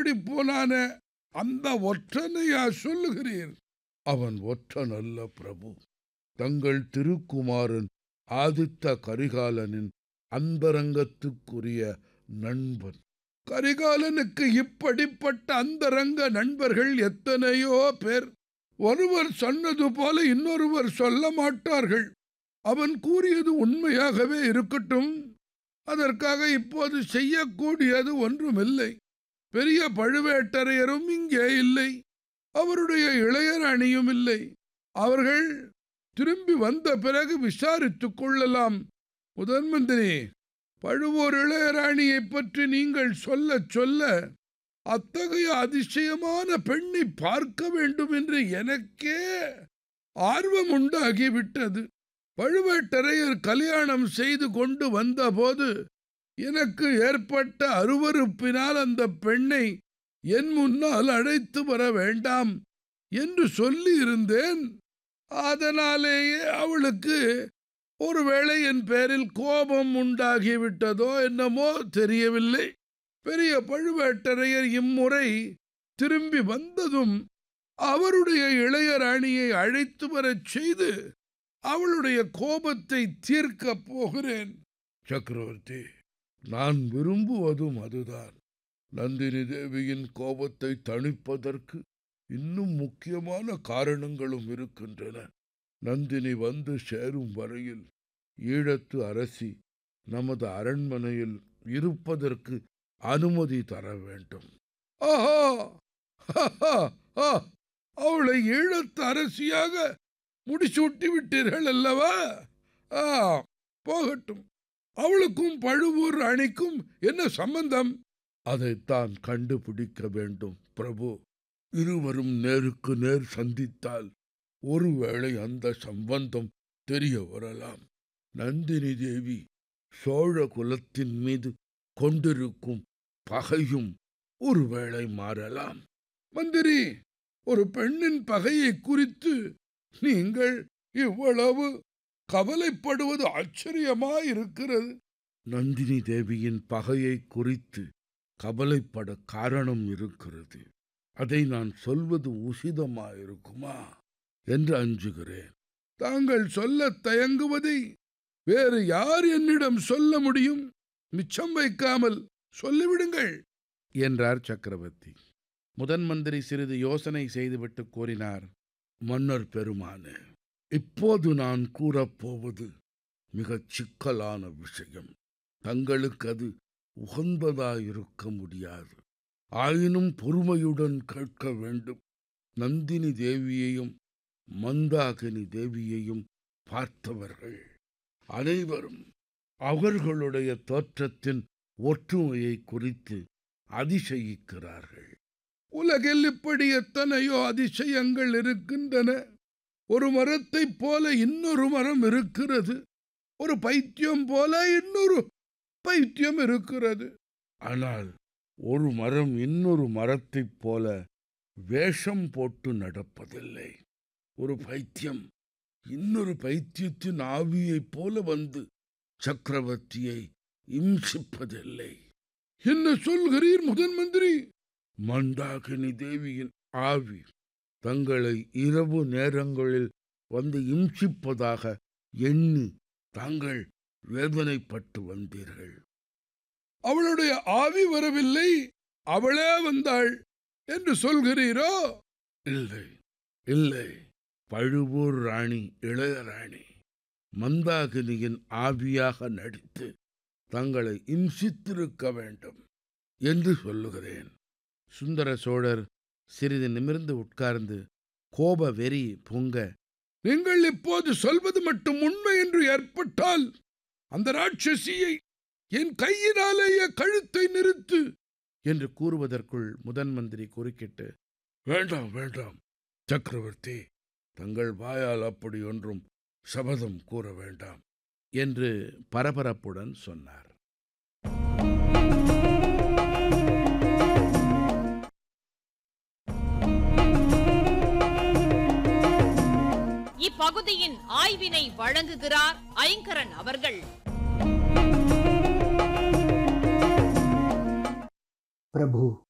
ஓடி போனானே அந்த ஒற்றனையா சொல்லுகிறீர் அவன் ஒற்றன் அல்ல பிரபு தங்கள் திருக்குமாரன் ஆதித்த கரிகாலனின் அந்தரங்கத்துக்குரிய நண்பன் கரிகாலனுக்கு இப்படிப்பட்ட அந்தரங்க நண்பர்கள் எத்தனையோ பேர் ஒருவர் சொன்னது போல இன்னொருவர் சொல்ல மாட்டார்கள் அவன் கூறியது உண்மையாகவே இருக்கட்டும் அதற்காக இப்போது செய்யக்கூடியது ஒன்றுமில்லை பெரிய பழுவேட்டரையரும் இங்கே இல்லை அவருடைய இளையராணியும் இல்லை அவர்கள் திரும்பி வந்த பிறகு விசாரித்துக் கொள்ளலாம் முதன் மந்திரி பழுவூர் இளையராணியை பற்றி நீங்கள் சொல்ல சொல்ல அத்தகைய அதிசயமான பெண்ணை பார்க்க வேண்டும் என்று எனக்கே ஆர்வம் உண்டாகிவிட்டது பழுவேட்டரையர் கல்யாணம் செய்து கொண்டு வந்தபோது எனக்கு ஏற்பட்ட அருவருப்பினால் அந்த பெண்ணை என் முன்னால் அழைத்து வர வேண்டாம் என்று சொல்லி இருந்தேன் அதனாலேயே அவளுக்கு ஒருவேளை என் பேரில் கோபம் உண்டாகிவிட்டதோ என்னமோ தெரியவில்லை பெரிய பழுவேட்டரையர் இம்முறை திரும்பி வந்ததும் அவருடைய இளையராணியை அழைத்து வரச் செய்து அவளுடைய கோபத்தை தீர்க்கப் போகிறேன் சக்கரவர்த்தி நான் விரும்புவதும் அதுதான் நந்தினி தேவியின் கோபத்தை தணிப்பதற்கு இன்னும் முக்கியமான காரணங்களும் இருக்கின்றன நந்தினி வந்து சேரும் வரையில் ஈழத்து அரசி நமது அரண்மனையில் இருப்பதற்கு அனுமதி தர வேண்டும் ஆஹா ஹஹா, ஆ, அவளை ஈழத்து அரசியாக முடிசூட்டி விட்டீர்கள் அல்லவா ஆ போகட்டும் அவளுக்கும் பழுவூர் அணிக்கும் என்ன சம்பந்தம் அதைத்தான் கண்டுபிடிக்க வேண்டும் பிரபு இருவரும் நேருக்கு நேர் சந்தித்தால் ஒருவேளை அந்த சம்பந்தம் தெரிய வரலாம் நந்தினி தேவி சோழ குலத்தின் மீது கொண்டிருக்கும் பகையும் ஒருவேளை மாறலாம் மந்திரி ஒரு பெண்ணின் பகையை குறித்து நீங்கள் இவ்வளவு கவலைப்படுவது ஆச்சரியமாயிருக்கிறது நந்தினி தேவியின் பகையை குறித்து கவலைப்பட காரணம் இருக்கிறது அதை நான் சொல்வது உசிதமாயிருக்குமா என்று அஞ்சுகிறேன் தாங்கள் சொல்ல தயங்குவதை வேறு யார் என்னிடம் சொல்ல முடியும் மிச்சம் வைக்காமல் சொல்லிவிடுங்கள் என்றார் சக்கரவர்த்தி முதன் மந்திரி சிறிது யோசனை செய்துவிட்டு கூறினார் மன்னர் பெருமானே இப்போது நான் கூறப்போவது மிகச் சிக்கலான விஷயம் தங்களுக்கு அது உகந்ததாயிருக்க முடியாது ஆயினும் பொறுமையுடன் கேட்க வேண்டும் நந்தினி தேவியையும் மந்தாகினி தேவியையும் பார்த்தவர்கள் அனைவரும் அவர்களுடைய தோற்றத்தின் ஒற்றுமையை குறித்து அதிசயிக்கிறார்கள் உலகில் இப்படி எத்தனையோ அதிசயங்கள் இருக்கின்றன ஒரு மரத்தைப் போல இன்னொரு மரம் இருக்கிறது ஒரு பைத்தியம் போல இன்னொரு பைத்தியம் இருக்கிறது ஆனால் ஒரு மரம் இன்னொரு மரத்தைப் போல வேஷம் போட்டு நடப்பதில்லை ஒரு பைத்தியம் இன்னொரு பைத்தியத்தின் ஆவியைப் போல வந்து சக்கரவர்த்தியை இம்சிப்பதில்லை என்ன சொல்கிறீர் முதன் மந்திரி மந்தாகினி தேவியின் ஆவி தங்களை இரவு நேரங்களில் வந்து இம்சிப்பதாக எண்ணி தாங்கள் வேதனைப்பட்டு வந்தீர்கள் அவளுடைய ஆவி வரவில்லை அவளே வந்தாள் என்று சொல்கிறீரோ இல்லை இல்லை பழுவூர் ராணி இளையராணி மந்தாகினியின் ஆவியாக நடித்து தங்களை இம்சித்திருக்க வேண்டும் என்று சொல்லுகிறேன் சுந்தர சோழர் சிறிது நிமிர்ந்து உட்கார்ந்து கோப வெறி பொங்க நீங்கள் இப்போது சொல்வது மட்டும் உண்மை என்று ஏற்பட்டால் அந்த ராட்சசியை என் கையினாலேயே கழுத்தை நிறுத்து என்று கூறுவதற்குள் முதன் மந்திரி குறுக்கிட்டு வேண்டாம் வேண்டாம் சக்கரவர்த்தி தங்கள் வாயால் அப்படி ஒன்றும் சபதம் கூற வேண்டாம் என்று பரபரப்புடன் சொன்னார் இப்பகுதியின் ஆய்வினை வழங்குகிறார் ஐங்கரன் அவர்கள் प्रभु